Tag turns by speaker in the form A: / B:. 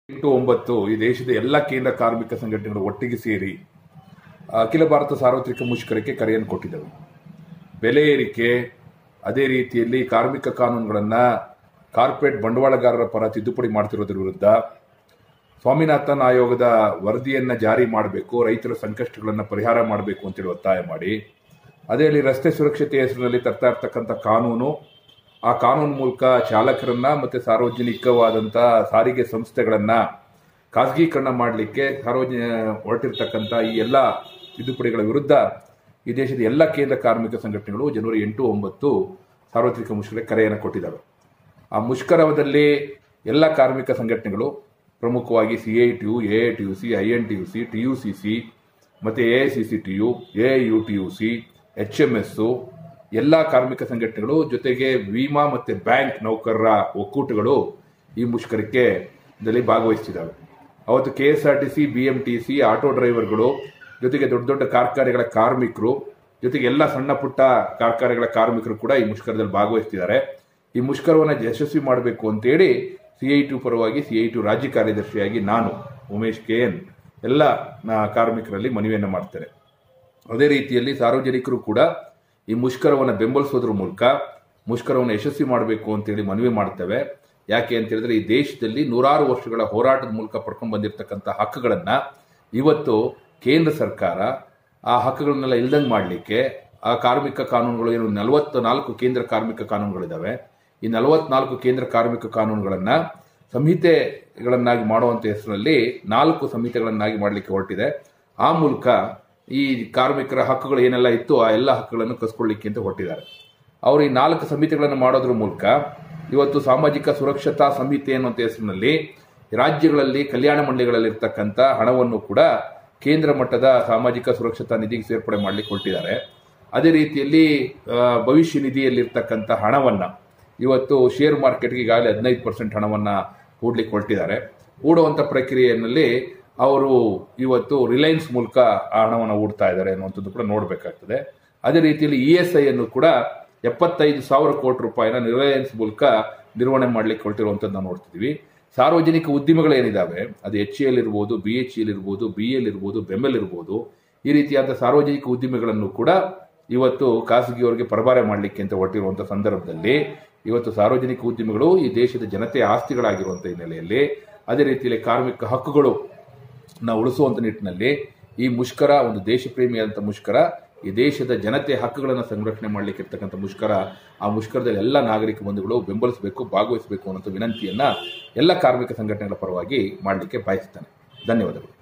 A: ಎಂಟು ಒಂಬತ್ತು ಈ ದೇಶದ ಎಲ್ಲ ಕೇಂದ್ರ ಕಾರ್ಮಿಕ ಸಂಘಟನೆಗಳು ಒಟ್ಟಿಗೆ ಸೇರಿ ಅಖಿಲ ಭಾರತ ಸಾರ್ವತ್ರಿಕ ಮುಷ್ಕರಕ್ಕೆ ಕರೆಯನ್ನು ಕೊಟ್ಟಿದ್ದವು ಬೆಲೆ ಏರಿಕೆ ಅದೇ ರೀತಿಯಲ್ಲಿ ಕಾರ್ಮಿಕ ಕಾನೂನುಗಳನ್ನು ಕಾರ್ಪೊರೇಟ್ ಬಂಡವಾಳಗಾರರ ಪರ ತಿದ್ದುಪಡಿ ಮಾಡ್ತಿರೋದ್ರ ವಿರುದ್ಧ ಸ್ವಾಮಿನಾಥನ್ ಆಯೋಗದ ವರದಿಯನ್ನು ಜಾರಿ ಮಾಡಬೇಕು ರೈತರ ಸಂಕಷ್ಟಗಳನ್ನು ಪರಿಹಾರ ಮಾಡಬೇಕು ಅಂತೇಳಿ ಒತ್ತಾಯ ಮಾಡಿ ಅದೇ ಅಲ್ಲಿ ರಸ್ತೆ ಸುರಕ್ಷತೆ ಹೆಸರಿನಲ್ಲಿ ತರ್ತಾ ಇರ್ತಕ್ಕಂಥ ಕಾನೂನು ಆ ಕಾನೂನು ಮೂಲಕ ಚಾಲಕರನ್ನ ಮತ್ತೆ ಸಾರ್ವಜನಿಕವಾದಂಥ ಸಾರಿಗೆ ಸಂಸ್ಥೆಗಳನ್ನ ಖಾಸಗೀಕರಣ ಮಾಡಲಿಕ್ಕೆ ಸಾರ್ವಜನ ಹೊರಟಿರ್ತಕ್ಕಂಥ ಈ ಎಲ್ಲ ತಿದ್ದುಪಡಿಗಳ ವಿರುದ್ಧ ಈ ದೇಶದ ಎಲ್ಲ ಕೇಂದ್ರ ಕಾರ್ಮಿಕ ಸಂಘಟನೆಗಳು ಜನವರಿ ಎಂಟು ಒಂಬತ್ತು ಸಾರ್ವತ್ರಿಕ ಮುಷ್ಕರಕ್ಕೆ ಕರೆಯನ್ನು ಕೊಟ್ಟಿದ್ದಾವೆ ಆ ಮುಷ್ಕರದಲ್ಲಿ ಎಲ್ಲ ಕಾರ್ಮಿಕ ಸಂಘಟನೆಗಳು ಪ್ರಮುಖವಾಗಿ C I T U A I T U C I N T U C T U C C ಮತ್ತು A I C C T U A I U T U C H M S ಎಲ್ಲ ಕಾರ್ಮಿಕ ಸಂಘಟನೆಗಳು ಜೊತೆಗೆ ವಿಮಾ ಮತ್ತು bank ನೌಕರರ ಒಕ್ಕೂಟಗಳು ಈ ಮುಷ್ಕರಕ್ಕೆ ದಲ್ಲಿ ಭಾಗವಹಿಸ್ತಿದ್ದಾವೆ ಅವತ್ತು K S R T C B M T C auto ಡ್ರೈವರ್ಗಳು ಜೊತೆಗೆ ದೊಡ್ಡ ದೊಡ್ಡ ಕಾರ್ಖಾನೆಗಳ ಕಾರ್ಮಿಕರು ಜೊತೆಗೆ ಎಲ್ಲ ಸಣ್ಣ ಪುಟ್ಟ ಕಾರ್ಖಾನೆಗಳ ಕಾರ್ಮಿಕರು ಕೂಡ ಈ ಮುಷ್ಕರದಲ್ಲಿ ಭಾಗವಹಿಸ್ತಿದ್ದಾರೆ ಈ ಮುಷ್ಕರವನ್ನು ಯಶಸ್ವಿ ಮಾಡಬೇಕು ಅಂತೇಳಿ ಸಿ ಐ ಟಿ ಪರವಾಗಿ ಸಿ ಐ ಟಿ ರಾಜ್ಯ ಕಾರ್ಯದರ್ಶಿಯಾಗಿ ನಾನು ಉಮೇಶ್ ಕೆ ಎನ್ ಎಲ್ಲ ನಾ- ಕಾರ್ಮಿಕರಲ್ಲಿ ಮನವಿಯನ್ನು ಮಾಡ್ತೇನೆ ಅದೇ ರೀತಿಯಲ್ಲಿ ಸಾರ್ವಜನಿಕರು ಕೂಡ ಈ ಮುಷ್ಕರವನ್ನು ಬೆಂಬಲಿಸೋದ್ರ ಮೂಲಕ ಮುಷ್ಕರವನ್ನು ಯಶಸ್ವಿ ಮಾಡಬೇಕು ಅಂತೇಳಿ ಮನವಿ ಮಾಡ್ತೇವೆ ಯಾಕೆ ಅಂತ ಹೇಳಿದ್ರೆ ಈ ದೇಶದಲ್ಲಿ ನೂರಾರು ವರ್ಷಗಳ ಹೋರಾಟದ ಮೂಲಕ ಪಡ್ಕೊಂಡು ಬಂದಿರತಕ್ಕಂಥ ಹಕ್ಕುಗಳನ್ನ ಇವತ್ತು ಕೇಂದ್ರ ಸರ್ಕಾರ ಆ ಹಕ್ಕುಗಳನ್ನೆಲ್ಲ ಇಲ್ದಂಗೆ ಮಾಡಲಿಕ್ಕೆ ಆ ಕಾರ್ಮಿಕ ಕಾನೂನುಗಳು ಏನು ನಲವತ್ತ ನಾಲ್ಕು ಕೇಂದ್ರ ಕಾರ್ಮಿಕ ಕಾನೂನುಗಳಿದಾವೆ ಈ ನಲವತ್ನಾಲ್ಕು ಕೇಂದ್ರ ಕಾರ್ಮಿಕ ಕಾನೂನುಗಳನ್ನ ಸಂಹಿತೆಗಳನ್ನಾಗಿ ಮಾಡುವಂತ ಹೆಸರಲ್ಲಿ ನಾಲ್ಕು ಸಂಹಿತೆಗಳನ್ನಾಗಿ ಮಾಡಲಿಕ್ಕೆ ಹೊರಟಿದೆ ಆ ಮೂಲಕ ಈ ಕಾರ್ಮಿಕರ ಹಕ್ಕುಗಳು ಏನೆಲ್ಲ ಇತ್ತು ಆ ಎಲ್ಲ ಹಕ್ಕುಗಳನ್ನು ಕಸ್ಕೊಳ್ಳಿಕ್ಕೆ ಅಂತ ಹೊರಟಿದ್ದಾರೆ ಅವರು ಈ ನಾಲ್ಕು ಸಮಿತಿಗಳನ್ನು ಮಾಡೋದ್ರ ಮೂಲಕ ಇವತ್ತು ಸಾಮಾಜಿಕ ಸುರಕ್ಷತಾ ಸಂಹಿತೆ ಅನ್ನುವಂಥ ಹೆಸರಿನಲ್ಲಿ ರಾಜ್ಯಗಳಲ್ಲಿ ಕಲ್ಯಾಣ ಮಂಡಳಿಗಳಲ್ಲಿ ಇರ್ತಕ್ಕಂಥ ಹಣವನ್ನು ಕೂಡ ಕೇಂದ್ರ ಮಟ್ಟದ ಸಾಮಾಜಿಕ ಸುರಕ್ಷತಾ ನಿಧಿಗೆ ಸೇರ್ಪಡೆ ಮಾಡಲಿಕ್ಕೆ ಹೊರಟಿದ್ದಾರೆ ಅದೇ ರೀತಿಯಲ್ಲಿ ಆ, ಭವಿಷ್ಯ ನಿಧಿಯಲ್ಲಿರ್ತಕ್ಕಂಥ ಹಣವನ್ನ ಇವತ್ತು ಶೇರ್ ಮಾರ್ಕೆಟ್ಗೆ ಈಗಾಗಲೇ ಹದಿನೈದು ಪರ್ಸೆಂಟ್ ಹಣವನ್ನ ಹೂಡ್ಲಿಕ್ಕೆ ಹೊರಟಿದ್ದಾರೆ ಹೂಡುವಂಥ ಪ್ರಕ್ರಿಯೆಯಲ್ಲಿ ಅವರು ಇವತ್ತು ರಿಲಯನ್ಸ್ ಮೂಲಕ ಆ ಹಣವನ್ನು ಹೂಡ್ತಾ ಇದ್ದಾರೆ ಅನ್ನುವಂಥದ್ದು ಕೂಡ ನೋಡಬೇಕಾಗ್ತದೆ ಅದೇ ರೀತಿಯಲ್ಲಿ ಇ ಎಸ್ ಐ ಅನ್ನು ಕೂಡ ಎಪ್ಪತ್ತೈದು ಸಾವಿರ ಕೋಟಿ ರೂಪಾಯಿನ ರಿಲಯನ್ಸ್ ಮೂಲಕ ನಿರ್ವಹಣೆ ಮಾಡಲಿಕ್ಕೆ ಹೊರಟಿರುವಂಥದ್ದು ನಾವು ನೋಡ್ತಿದ್ವಿ ಸಾರ್ವಜನಿಕ ಉದ್ದಿಮೆಗಳೇನಿದ್ದಾವೆ ಅದು ಎಚ್ ಎಲ್ ಇರ್ಬೋದು ಬಿ ಎಚ್ ಎಲ್ ಇರ್ಬೋದು ಬಿ ಎಲ್ ಇರ್ಬೋದು ಬೆಮೆಲ್ ಇರ್ಬೋದು ಈ ರೀತಿಯಾದ ಸಾರ್ವಜನಿಕ ಉದ್ದಿಮೆಗಳನ್ನು ಕೂಡ ಇವತ್ತು ಖಾಸಗಿಯವರಿಗೆ ಪರಭಾರೆ ಮಾಡಲಿಕ್ಕೆ ಅಂತ ಹೊರಟಿರುವಂಥ ಸಂದರ್ಭದಲ್ಲಿ ಇವತ್ತು ಸಾರ್ವಜನಿಕ ಉದ್ಯಮಿಗಳು ಈ ದೇಶದ ಜನತೆಯ ಆಸ್ತಿಗಳಾಗಿರುವಂಥ ಹಿನ್ನೆಲೆಯಲ್ಲಿ ಅದೇ ರೀತಿಯಲ್ಲಿ ಕಾರ್ಮಿಕ ಹಕ್ಕುಗಳು ನಾವು ಉಳಿಸುವಂತ ನಿಟ್ಟಿನಲ್ಲಿ ಈ ಮುಷ್ಕರ ಒಂದು ದೇಶ ಪ್ರೇಮಿಯಾದಂಥ ಮುಷ್ಕರ ಈ ದೇಶದ ಜನತೆಯ ಹಕ್ಕುಗಳನ್ನು ಸಂರಕ್ಷಣೆ ಮಾಡಲಿಕ್ಕೆ ಇರ್ತಕ್ಕಂಥ ಮುಷ್ಕರ ಆ ಮುಷ್ಕರದಲ್ಲಿ ಎಲ್ಲ ನಾಗರಿಕ ಬಂಧುಗಳು ಬೆಂಬಲಿಸಬೇಕು ಭಾಗವಹಿಸಬೇಕು ಅನ್ನೋ ವಿನಂತಿಯನ್ನ ಎಲ್ಲ ಕಾರ್ಮಿಕ ಸಂಘಟನೆಗಳ ಪರವಾಗಿ ಮಾಡಲಿಕ್ಕೆ ಬಯಸ್ತಾನೆ ಧನ್ಯವಾದಗಳು